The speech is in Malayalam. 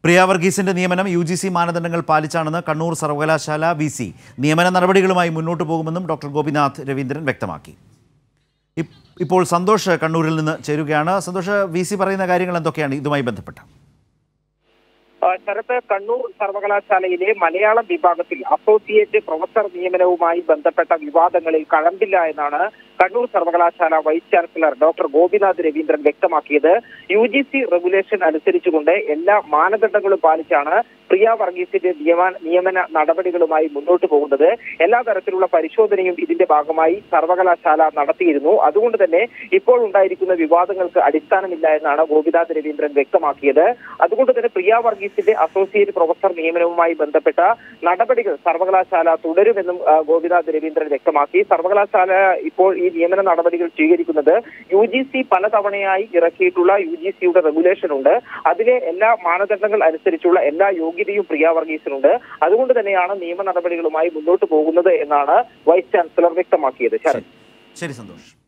പ്രിയ വർഗീസിന്റെ നിയമനം യു ജി സി മാനദണ്ഡങ്ങൾ പാലിച്ചാണെന്ന് കണ്ണൂർ സർവകലാശാല വി സി നിയമന നടപടികളുമായി മുന്നോട്ട് പോകുമെന്നും ഡോക്ടർ ഗോപിനാഥ് രവീന്ദ്രൻ വ്യക്തമാക്കി ഇപ്- ഇപ്പോൾ സന്തോഷ് കണ്ണൂരിൽ നിന്ന് ചേരുകയാണ് സന്തോഷ് വി സി പറയുന്ന കാര്യങ്ങൾ എന്തൊക്കെയാണ് ഇതുമായി ബന്ധപ്പെട്ട് ആ, ശരത്ത് കണ്ണൂർ സർവകലാശാലയിലെ മലയാളം വിഭാഗത്തിൽ അസോസിയേറ്റ് പ്രൊഫസർ നിയമനവുമായി ബന്ധപ്പെട്ട വിവാദങ്ങളിൽ കഴമ്പില്ല എന്നാണ് കണ്ണൂർ സർവകലാശാല vice chancellor doctor Gopinath Raveendran വ്യക്തമാക്കിയത് യു ജി സി റെഗുലേഷൻ അനുസരിച്ചുകൊണ്ട് എല്ലാ മാനദണ്ഡങ്ങളും പാലിച്ചാണ് പ്രിയ വർഗീസിന്റെ നിയമ നിയമന നടപടികളുമായി മുന്നോട്ട് പോകുന്നത് എല്ലാ തരത്തിലുള്ള പരിശോധനയും ഇതിന്റെ ഭാഗമായി സർവകലാശാല നടത്തിയിരുന്നു അതുകൊണ്ട് തന്നെ ഇപ്പോൾ ഉണ്ടായിരിക്കുന്ന വിവാദങ്ങൾക്ക് അടിസ്ഥാനമില്ല എന്നാണ് ഗോപിനാഥ് രവീന്ദ്രൻ വ്യക്തമാക്കിയത് അതുകൊണ്ട് തന്നെ പ്രിയ വർഗീസിന്റെ അസോസിയേറ്റ് പ്രൊഫസർ നിയമനവുമായി ബന്ധപ്പെട്ട നടപടികൾ സർവകലാശാല തുടരുമെന്നും ആ, ഗോപിനാഥ് രവീന്ദ്രൻ വ്യക്തമാക്കി സർവകലാശാല ഇപ്പോൾ ഈ നിയമന നടപടികൾ സ്വീകരിക്കുന്നത് യു ജി സി പലതവണയായി ഇറക്കിയിട്ടുള്ള യു ജി സിയുടെ റെഗുലേഷൻ ഉണ്ട് അതിലെ എല്ലാ മാനദണ്ഡങ്ങൾ അനുസരിച്ചുള്ള എല്ലാ യോഗ്യതയും പ്രിയ വർഗീസിനുണ്ട് അതുകൊണ്ട് തന്നെയാണ് നിയമ നടപടികളുമായി മുന്നോട്ട് പോകുന്നത് എന്നാണ് വൈസ് ചാൻസലർ വ്യക്തമാക്കിയത് ശരത് ശരി സന്തോഷ്